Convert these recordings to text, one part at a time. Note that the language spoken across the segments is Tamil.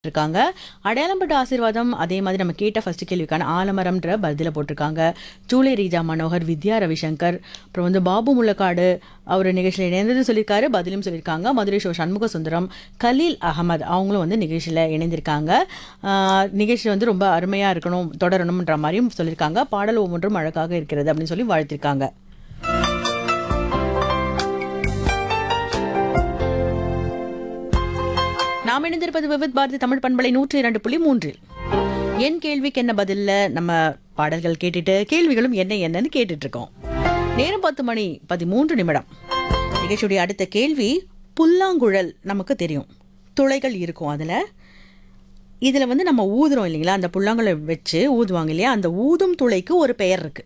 இருக்காங்க அடையாளம்பட்ட ஆசீர்வாதம் அதே மாதிரி நம்ம கேட்ட ஃபர்ஸ்ட் கேள்விக்கான ஆலமரம்ன்ற பதில போட்டிருக்காங்க சூளை ரீஜா மனோகர் வித்யா ரவிசங்கர் அப்புறம் வந்து பாபு முள்ளக்காடு அவர் நிகழ்ச்சியில் இணைந்தது சொல்லியிருக்காரு பதிலும் சொல்லியிருக்காங்க மதுரை ஷோ சண்முக சுந்தரம் கலீல் அகமது அவங்களும் வந்து நிகழ்ச்சியில் இணைந்திருக்காங்க ஆஹ் நிகழ்ச்சி வந்து ரொம்ப அருமையாக இருக்கணும் தொடரணும்ன்ற மாதிரியும் சொல்லியிருக்காங்க பாடல் ஒவ்வொன்றும் அழகாக இருக்கிறது அப்படின்னு சொல்லி வாழ்த்திருக்காங்க நாம் இணைந்திருப்பது விவித் பாரதி தமிழ் பண்பலை நூற்றி இரண்டு புள்ளி மூன்றில் என் கேள்விக்கு என்ன பதில்ல நம்ம பாடல்கள் கேட்டுட்டு கேள்விகளும் என்ன என்னன்னு கேட்டுட்டு இருக்கோம் நேரம் பத்து மணி பதிமூன்று நிமிடம் நிகழ்ச்சியுடைய அடுத்த கேள்வி புல்லாங்குழல் நமக்கு தெரியும் துளைகள் இருக்கும் அதில் இதில் வந்து நம்ம ஊதுறோம் இல்லைங்களா அந்த புல்லாங்குழல் வச்சு ஊதுவாங்க இல்லையா அந்த ஊதும் துளைக்கு ஒரு பெயர் இருக்கு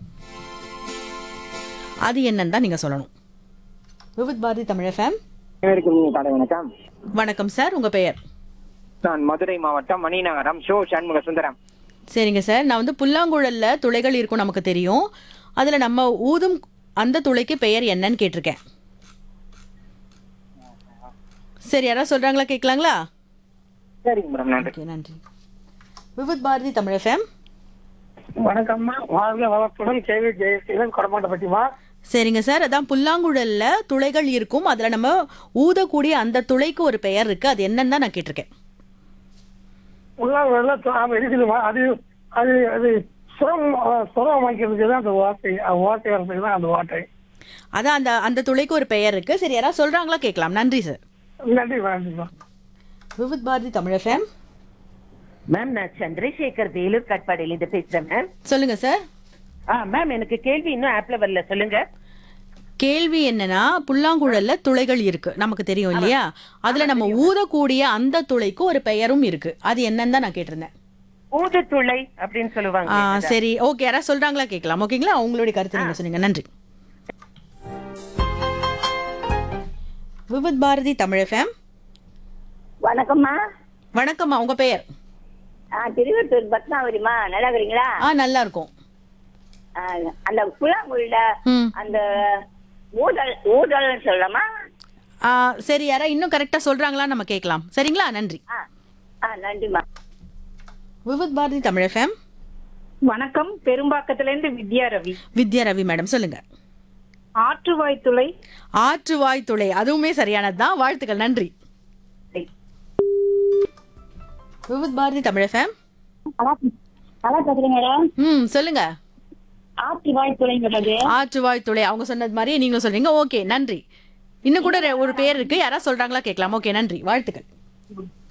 அது என்னன்னு தான் நீங்கள் சொல்லணும் விவித் பாரதி தமிழ் ஃபேம் அனைவருக்கும் இனிய காலை வணக்கம் வணக்கம் சார் உங்கள் பெயர் நான் மதுரை மாவட்டம் மணிநகரம் ஷோ சண்முக சுந்தரம் சரிங்க சார் நான் வந்து புல்லாங்குழல்ல துளைகள் இருக்கும் நமக்கு தெரியும் அதுல நம்ம ஊதும் அந்த துளைக்கு பெயர் என்னன்னு கேட்டிருக்கேன் சரி யாராவது சொல்றாங்களா கேட்கலாங்களா சரிங்க மேடம் நன்றி ஓகே நன்றி விவித் பாரதி தமிழ் எஃப்எம் வணக்கம்மா வாழ்க வளத்துடன் கேள்வி ஜெயசீலன் கொடமாட்ட பற்றிமா சரிங்க சார் அதான் புல்லாங்குழல்ல துளைகள் இருக்கும் அதுல நம்ம ஊதக்கூடிய அந்த துளைக்கு ஒரு பெயர் இருக்கு அது என்னன்னு தான் நான் கேட்டிருக்கேன் உள்ளாங்கல்ல ஆமா இருக்குதுமா அது அது அது சுரம் அஹ், சுரம் அமைக்கிறதுக்கு தான் அந்த வார்த்தை அந்த வார்த்தை வர்றதுக்கு தான் அந்த வார்த்தை அதான் அந்த அந்த துளைக்கு ஒரு பெயர் இருக்கு சரி யாராவது சொல்றாங்களா கேட்கலாம் நன்றி சார் நன்றி நன்றிமா விவித் பாரதி தமிழ் எஃப்எம் மேம் நான் சந்திரசேகர் வேலூர் கட்பாடியிலிருந்து பேசுறேன் மேம் சொல்லுங்க சார் ஆ மேம் எனக்கு கேள்வி இன்னும் ஆப்ல வரல சொல்லுங்க கேள்வி என்னன்னா புல்லாங்குழல்ல துளைகள் இருக்கு நமக்கு தெரியும் இல்லையா அதுல நம்ம ஊதக்கூடிய அந்த துளைக்கு ஒரு பெயரும் இருக்கு அது என்னன்னு தான் நான் கேட்டிருந்தேன் ஊதுத்துளை அப்படின்னு சொல்லுவாங்க ஆ, சரி ஓகே யாராவது சொல்றாங்களா கேட்கலாம் ஓகேங்களா உங்களுடைய கருத்து நீங்க சொன்னீங்க நன்றி விவித் பாரதி தமிழ் ஃபேம் வணக்கம்மா வணக்கம்மா உங்க பெயர் ஆ திருவட்டூர் பத்மாவதிமா நல்லா இருக்கிறீங்களா ஆ நல்லா இருக்கும் ஆ, அந்த புல்லாங்குழல ம் அந்த ஊடல் ஊடல்னு சொல்லலாமா ஆ, சரி யாரா இன்னும் கரெக்டா சொல்றாங்களா நம்ம கேட்கலாம் சரிங்களா நன்றி ஆ ஆ நன்றிம்மா விவித் பாரதி தமிழ் ஃபேம் வணக்கம் பெரும்பாக்கத்துல இருந்து வித்யா ரவி வித்யா ரவி மேடம் சொல்லுங்க ஆற்றுவாய் துளை ஆற்றுவாய் துளை அதுவுமே சரியானதுதான் வாழ்த்துக்கள் நன்றி விவித் பாரதி தமிழ் ஃபேம் நல்லா பேசுறீங்க மேடம் ம் சொல்லுங்க ஆற்றி வாழ் துளைங்கிறது ஆற்றுவாய் துளை அவங்க சொன்னது மாதிரி நீங்களும் சொல்றீங்க ஓகே நன்றி இன்னும் கூட ரெ- ஒரு பேர் இருக்கு யாராவது சொல்றாங்களா கேட்கலாம் ஓகே நன்றி வாழ்த்துக்கள்